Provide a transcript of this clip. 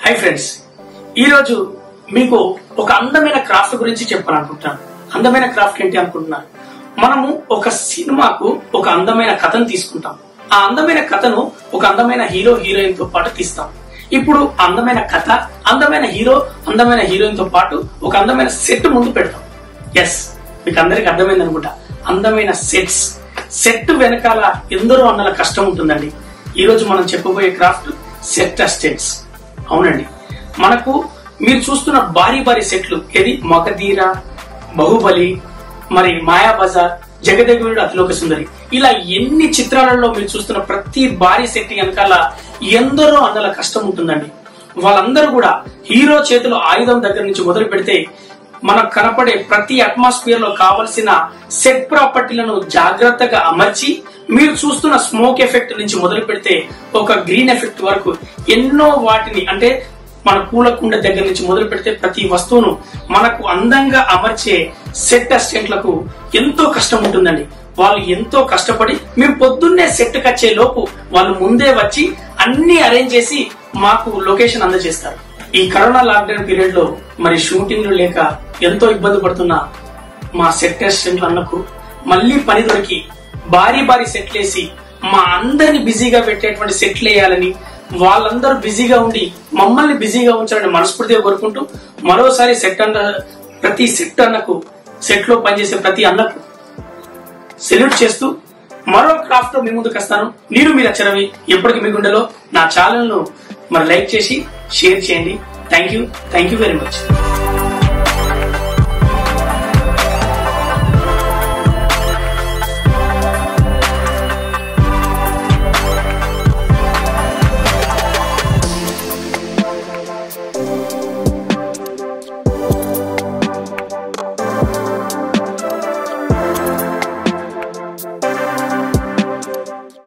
hi friends ఈరోజు మీకు ఒక అందమైన క్రాఫ్ట్ గురించి చెప్పాలనుకుంటున్నాను అందమైన క్రాఫ్ట్ ఏంటి అనుకుంటున్నాను మనము ఒక సినిమాకు ఒక అందమైన కథను తీసుకుంటాం ఆ అందమైన కథను ఒక అందమైన హీరో హీరోయిన్ తో పాటు తీస్తాం ఇప్పుడు అందమైన కథ అందమైన హీరో అందమైన హీరోయిన్ తో పాటు ఒక అందమైన సెట్ ముందు పెడతాం ఎస్ మీకు అందరికి అర్థమైంది అనుకుంటా అందమైన సెట్స్ సెట్ వెనకాల ఎందరో అన్నల కష్టం ఉంటుందండి ఈ రోజు మనం చెప్పబోయే క్రాఫ్ట్ సెట్ అస్టెంట్స్ అవునండి మనకు మీరు చూస్తున్న భారీ భారీ సెట్లు ఏది మగధీర బాహుబలి మరి మాయా బజార్ జగదేగుడు అతిలోక సుందరి ఇలా ఎన్ని చిత్రాలలో మీరు చూస్తున్న ప్రతి భారీ సెట్ వెనకాల ఎందరో అన్నల కష్టం ఉంటుందండి వాళ్ళందరూ కూడా హీరో చేతిలో ఆయుధం దగ్గర నుంచి మొదలు పెడితే మనకు కనపడే ప్రతి అట్మాస్ఫియర్ లో కావలసిన సెట్ ప్రాపర్టీలను జాగ్రత్తగా అమర్చి మీరు చూస్తున్న స్మోక్ ఎఫెక్ట్ నుంచి మొదలు పెడితే ఒక గ్రీన్ ఎఫెక్ట్ వరకు ఎన్నో వాటిని అంటే మన పూల కుండ దగ్గర నుంచి మొదలు పెడితే ప్రతి వస్తువును మనకు అందంగా అమర్చే సెట్ అసిస్టెంట్లకు ఎంతో కష్టం ఉంటుందండి వాళ్ళు ఎంతో కష్టపడి మేము పొద్దున్నే సెట్ కచ్చే లోపు వాళ్ళు ముందే వచ్చి అన్ని అరేంజ్ చేసి మాకు లొకేషన్ అందజేస్తారు ఈ కరోనా లాక్డౌన్ పీరియడ్ లో మరి షూటింగ్లు లేక ఎంతో ఇబ్బంది పడుతున్న మా సెట్ అసిస్టెంట్లు అన్నకు మళ్ళీ పని దొరికి భారీ భారీ సెట్లు వేసి మా అందరిని బిజీగా పెట్టేటువంటి సెట్లు వేయాలని వాళ్ళందరూ బిజీగా ఉండి మమ్మల్ని బిజీగా ఉంచాలని మనస్ఫూర్తిగా కోరుకుంటూ మరోసారి సెట్ అన్న ప్రతి సెట్ అన్నకు సెట్ లో పనిచేసే ప్రతి అన్నకు సెల్యూట్ చేస్తూ మరో క్రాఫ్ట్ లో మీ ముందుకు వస్తాను నేను మీరు అచ్చరవి ఎప్పటికీ మీ గుండెలో నా ఛానల్ ను మరి లైక్ చేసి షేర్ చేయండి thank you thank you very much